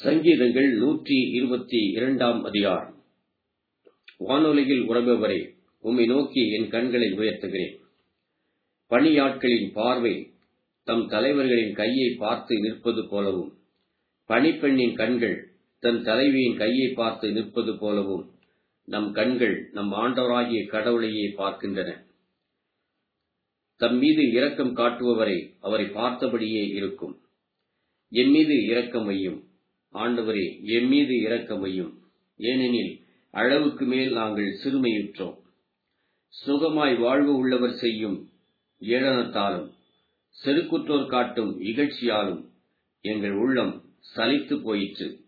சங்கீதங்கள் நூற்றி இருபத்தி இரண்டாம் அதிகாரம் வானொலியில் உறபவரே உம்மை நோக்கி என் கண்களை உயர்த்துகிறேன் பணியாட்களின் பார்வை தம் தலைவர்களின் கையை பார்த்து நிற்பது போலவும் பணிப்பெண்ணின் கண்கள் தன் தலைவியின் கையை பார்த்து நிற்பது போலவும் நம் கண்கள் நம் ஆண்டவராகிய கடவுளையே பார்க்கின்றன தம் மீது இரக்கம் காட்டுபவரை அவரை பார்த்தபடியே இருக்கும் என் மீது இரக்கம் வையும் ஆண்டவரே என் மீது இரக்கம் வையும் ஏனெனில் அளவுக்கு மேல் நாங்கள் சிறுமையுற்றோம் சுகமாய் வாழ்வு உள்ளவர் செய்யும் ஏளனத்தாலும் செருக்குற்றோர் காட்டும் இகழ்ச்சியாலும் எங்கள் உள்ளம் சலித்து போயிற்று